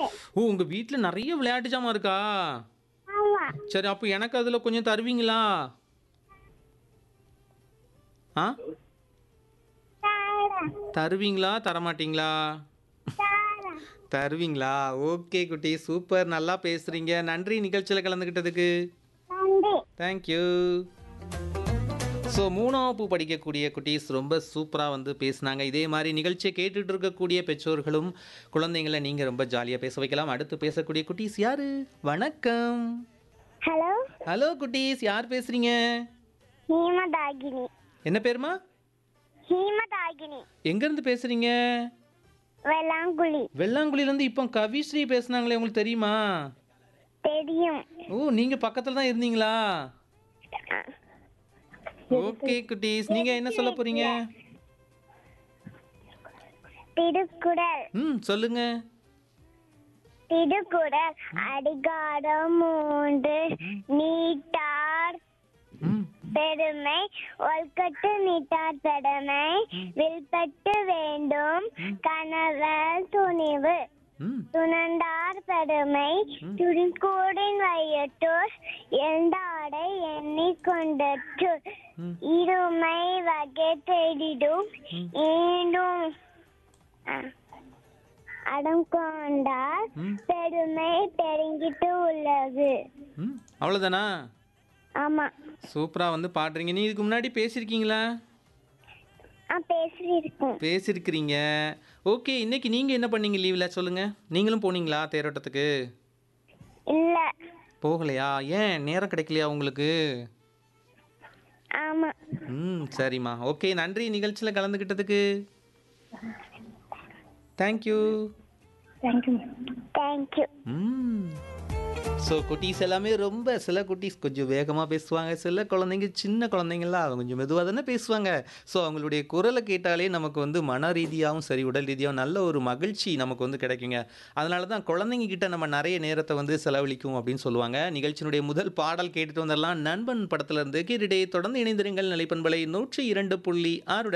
ஓ உங்க வீட்ல நிறைய விளையாட்டு ஜாமான் இருக்கா ஆமா சரி அப்போ எனக்கு அதுல கொஞ்சம் தருவீங்களா ஆ தாரா தருவீங்களா தரமாட்டீங்களா தாரா தருவீங்களா ஓகே குட்டி சூப்பர் நல்லா பேசுறீங்க நன்றி நிகழ்ச்சியில் கலந்துக்கிட்டதுக்கு நன்றி தேங்க்யூ ஸோ மூணாம் வகுப்பு படிக்கக்கூடிய குட்டீஸ் ரொம்ப சூப்பராக வந்து பேசுனாங்க இதே மாதிரி நிகழ்ச்சியை கேட்டுட்டு இருக்கக்கூடிய பெற்றோர்களும் குழந்தைங்களை நீங்கள் ரொம்ப ஜாலியாக பேச வைக்கலாம் அடுத்து பேசக்கூடிய குட்டீஸ் யாரு வணக்கம் ஹலோ ஹலோ குட்டீஸ் யார் பேசுறீங்க ஹீமதாகினி என்ன பேருமா ஹீமதாகினி எங்கேருந்து பேசுறீங்க வெள்ளாங்குழி வெள்ளாங்குழிலேருந்து இப்போ கவிஸ்ரீ பேசுனாங்களே உங்களுக்கு தெரியுமா தெரியும் ஓ நீங்கள் பக்கத்தில் தான் இருந்தீங்களா ஓகே குட்டீஸ் நீங்கள் என்ன சொல்ல போறீங்க திருக்குறள் ம் சொல்லுங்க திருக்குறள் அதிகாரம் மூன்று நீட்டார் ம் பெருமை ஒல்கட்டு நீட்டார் பெருமை வில்பட்டு வேண்டும் கணவர் துணிவு ம் துணண்டார் பெருமை துணிக்கூடின் வையட்டோர் எந்தாடை எண்ணிக்கொண்டற்று ம். இருமை வகை தேடிடும் ஈண்டும் அ- அடம் கொண்டார் ம். பெருமை பெருங்கிட்டு உள்ளது ம் அவ்வளோதானா ஆமா சூப்பராக வந்து பாடுறீங்க நீ இதுக்கு முன்னாடி பேசியிருக்கீங்களா ஆ பேசியிருக்கேன் பேசியிருக்கிறீங்க ஓகே இன்னைக்கு நீங்கள் என்ன பண்ணீங்க லீவில் சொல்லுங்கள் நீங்களும் போனீங்களா தேரோட்டத்துக்கு இல்ல போகலையா ஏன் நேரம் கிடைக்கலையா உங்களுக்கு ஆமா ம் சரிம்மா ஓகே நன்றி நிகழ்ச்சியில் கலந்துக்கிட்டதுக்கு தேங்க்யூ தேங்க்யூ தேங்க்யூ ம் ஸோ குட்டீஸ் எல்லாமே ரொம்ப சில குட்டீஸ் கொஞ்சம் வேகமாக பேசுவாங்க சில குழந்தைங்க சின்ன குழந்தைங்களாம் அவங்க கொஞ்சம் மெதுவாக தானே பேசுவாங்க ஸோ அவங்களுடைய குரலை கேட்டாலே நமக்கு வந்து மன ரீதியாகவும் சரி உடல் ரீதியாகவும் நல்ல ஒரு மகிழ்ச்சி நமக்கு வந்து கிடைக்குங்க அதனால தான் குழந்தைங்க கிட்ட நம்ம நிறைய நேரத்தை வந்து செலவழிக்கும் அப்படின்னு சொல்லுவாங்க நிகழ்ச்சியினுடைய முதல் பாடல் கேட்டுட்டு வந்துடலாம் நண்பன் படத்துல இருந்து கேட்டுட்டே தொடர்ந்து இணைந்திருங்கள் நிலைப்பண்பலை நூற்றி இரண்டு புள்ளி ஆறு